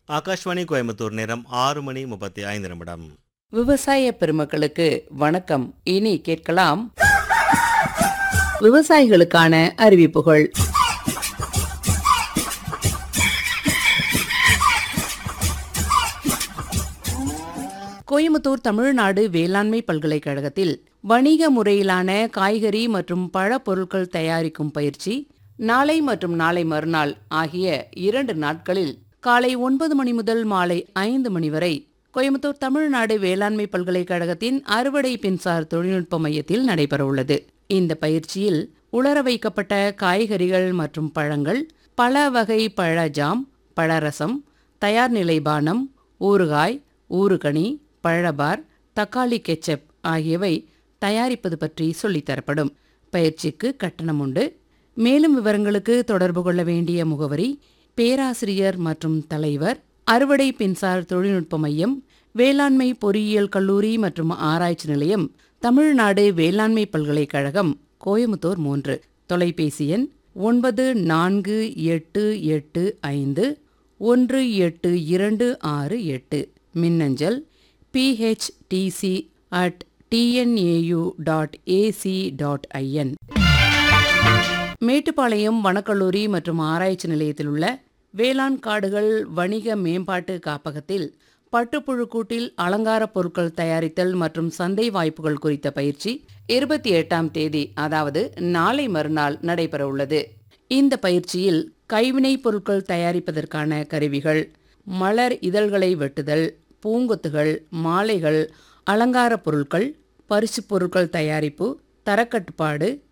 ஆகாஷ்வாணி கோயம்புத்தூர் நேரம் ஆறு மணி முப்பத்தி ஐந்து நிமிடம் விவசாய பெருமக்களுக்கு வணக்கம் இனி கேட்கலாம் விவசாயிகளுக்கான அறிவிப்புகள் கோயம்புத்தூர் தமிழ்நாடு வேளாண்மை பல்கலைக்கழகத்தில் வணிக முறையிலான காய்கறி மற்றும் பழ பொருட்கள் தயாரிக்கும் பயிற்சி நாளை மற்றும் நாளை மறுநாள் ஆகிய இரண்டு நாட்களில் காலை ஒன்பது மணி முதல் மாலை ஐந்து மணி வரை கோயம்புத்தூர் தமிழ்நாடு வேளாண்மை பல்கலைக்கழகத்தின் அறுவடை பின்சார் தொழில்நுட்ப மையத்தில் நடைபெறவுள்ளது இந்த பயிற்சியில் உலர வைக்கப்பட்ட காய்கறிகள் மற்றும் பழங்கள் பல வகை பழ ஜாம் பழரசம் தயார் நிலை பானம் ஊறுகாய் ஊறுகனி பழபார் தக்காளி கெச்சப் ஆகியவை தயாரிப்பது பற்றி சொல்லித்தரப்படும் பயிற்சிக்கு கட்டணம் உண்டு மேலும் விவரங்களுக்கு தொடர்பு கொள்ள வேண்டிய முகவரி பேராசிரியர் மற்றும் தலைவர் அறுவடை பின்சார் தொழில்நுட்ப மையம் வேளாண்மை பொறியியல் கல்லூரி மற்றும் ஆராய்ச்சி நிலையம் தமிழ்நாடு வேளாண்மை பல்கலைக்கழகம் கோயமுத்தூர் மூன்று தொலைபேசி எண் ஒன்பது நான்கு எட்டு எட்டு ஐந்து ஒன்று எட்டு இரண்டு ஆறு எட்டு மின்னஞ்சல் PHDTC at TNAU dot AC dot IN Mettupalayam வனக்கல்லூரி மற்றும் ஆராய்ச்சி நிலையத்தில் உள்ள வேளாண் காடுகள் வணிக மேம்பாட்டு காப்பகத்தில் பட்டுப்புழு கூட்டில் அலங்கார பொருட்கள் தயாரித்தல் மற்றும் சந்தை வாய்ப்புகள் குறித்த பயிற்சி இருபத்தி எட்டாம் தேதி அதாவது நாளை மறுநாள் நடைபெறவுள்ளது இந்த பயிற்சியில் கைவினைப் பொருட்கள் தயாரிப்பதற்கான கருவிகள் மலர் இதழ்களை வெட்டுதல் பூங்கொத்துகள் மாலைகள் அலங்கார பொருட்கள் பரிசுப் பொருட்கள் தயாரிப்பு தரக்கட்டுப்பாடு